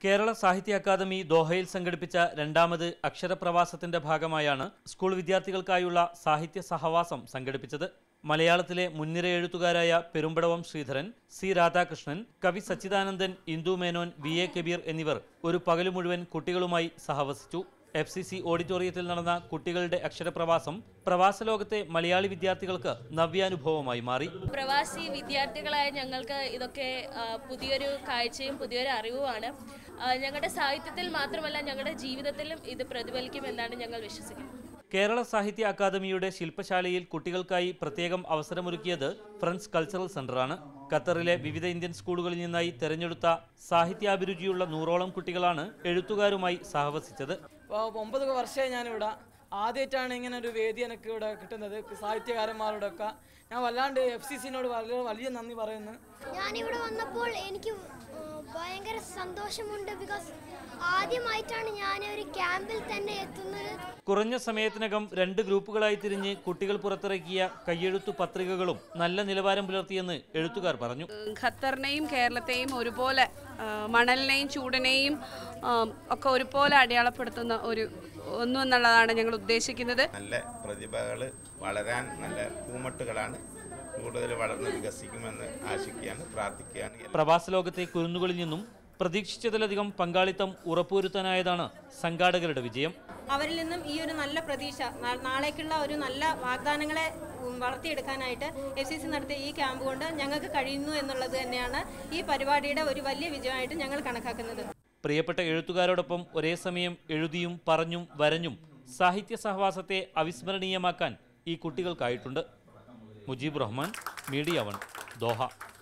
കേരള സാഹിത്യ അക്കാദമി ദോഹയിൽ സംഘടിപ്പിച്ച രണ്ടാമത് അക്ഷരപ്രവാസത്തിന്റെ ഭാഗമായാണ് സ്കൂൾ വിദ്യാർത്ഥികൾക്കായുള്ള സാഹിത്യ സഹവാസം സംഘടിപ്പിച്ചത് മലയാളത്തിലെ മുൻനിര എഴുത്തുകാരായ പെരുമ്പടവം ശ്രീധരൻ സി രാധാകൃഷ്ണൻ കവി സച്ചിദാനന്ദൻ ഇന്ദു മേനോൻ വി എ കബീർ എന്നിവർ ഒരു പകല് മുഴുവൻ കുട്ടികളുമായി സഹവസിച്ചു എഫ് സി സി ഓഡിറ്റോറിയത്തിൽ നടന്ന കുട്ടികളുടെ അക്ഷരപ്രവാസം പ്രവാസ ലോകത്തെ മലയാളി വിദ്യാർത്ഥികൾക്ക് നവ്യാനുഭവമായി മാറി പ്രവാസി വിദ്യാർത്ഥികളായ ഞങ്ങൾക്ക് ഇതൊക്കെ ആ, പുതിയൊരു കാഴ്ചയും പുതിയൊരു അറിവുമാണ് ആ, ഞങ്ങളുടെ സാഹിത്യത്തിൽ മാത്രമല്ല ഞങ്ങളുടെ ജീവിതത്തിലും ഇത് പ്രതിഫലിക്കുമെന്നാണ് ഞങ്ങൾ വിശ്വസിക്കുന്നത് കേരള സാഹിത്യ അക്കാദമിയുടെ ശില്പശാലയിൽ കുട്ടികൾക്കായി പ്രത്യേകം അവസരമൊരുക്കിയത് ഫ്രണ്ട്സ് കൾച്ചറൽ സെന്ററാണ് ഖത്തറിലെ വിവിധ ഇന്ത്യൻ സ്കൂളുകളിൽ നിന്നായി തെരഞ്ഞെടുത്ത സാഹിത്യാഭിരുചിയുള്ള നൂറോളം കുട്ടികളാണ് എഴുത്തുകാരുമായി സഹവസിച്ചത് അപ്പോൾ ഒമ്പത് വർഷമായി ഞാനിവിടെ ആദ്യമായിട്ടാണ് ഇങ്ങനെ ഒരു വേദി എനിക്ക് ഇവിടെ കിട്ടുന്നത് സാഹിത്യകാരന്മാരോടൊക്കെ ഞാൻ വല്ലാണ്ട് എഫ് സി സിനോട് വളരെ വലിയ നന്ദി പറയുന്നു ഞാനിവിടെ വന്നപ്പോൾ എനിക്ക് ഉം, ഭയങ്കര സന്തോഷമുണ്ട് ബിക്കോസ് ആദ്യമായിട്ടാണ് ഞാൻ ഒരു ക്യാമ്പിൽ തന്നെ എത്തുന്നത് കുറഞ്ഞ സമയത്തിനകം രണ്ട് ഗ്രൂപ്പുകളായി തിരിഞ്ഞ് കുട്ടികൾ പുറത്തിറക്കിയ കയ്യെഴുത്തു പത്രികകളും നല്ല നിലവാരം പുലർത്തിയെന്ന് എഴുത്തുകാർ പറഞ്ഞു ഖത്തറിനെയും കേരളത്തെയും ഒരുപോലെ ആ, മണലിനെയും ചൂടിനെയും ആ, ഒക്കെ ഒരുപോലെ അടയാളപ്പെടുത്തുന്ന ഒരു ഒന്നു എന്നുള്ളതാണ് ഞങ്ങൾ ഉദ്ദേശിക്കുന്നത് നല്ല പ്രതിഭകൾ വളരാൻ നല്ല പൂമട്ടുകളാണ് കൂടുതൽ വളർന്ന് വികസിക്കുമെന്ന് ആശിക്കുകയാണ് പ്രാർത്ഥിക്കുകയാണ് എല്ലാ- പ്രവാസ ലോകത്തെ കുരുന്നുകളിൽ നിന്നും പ്രതീക്ഷിച്ചതിലധികം പങ്കാളിത്തം ഉറപ്പുവരുത്താനായതാണ് സംഘാടകരുടെ വിജയം അവരിൽ നിന്നും ഈ ഒരു നല്ല പ്രതീക്ഷ നാ- നാളേക്കുള്ള ഒരു നല്ല വാഗ്ദാനങ്ങളെ ഉം, വളർത്തിയെടുക്കാനായിട്ട് എഫ് സി സി നടത്തിയ ഈ ക്യാമ്പ് കൊണ്ട് ഞങ്ങൾക്ക് കഴിയുന്നു എന്നുള്ളത് തന്നെയാണ് ഈ പരിപാടിയുടെ ഒരു വലിയ വിജയമായിട്ട് ഞങ്ങൾ കണക്കാക്കുന്നത് പ്രിയപ്പെട്ട എഴുത്തുകാരോടൊപ്പം ഒരേ സമയം എഴുതിയും പറഞ്ഞും വരഞ്ഞും സാഹിത്യ സഹവാസത്തെ അവിസ്മരണീയമാക്കാൻ ഈ കുട്ടികൾക്കായിട്ടുണ്ട് Mujeeb Rahman media one Doha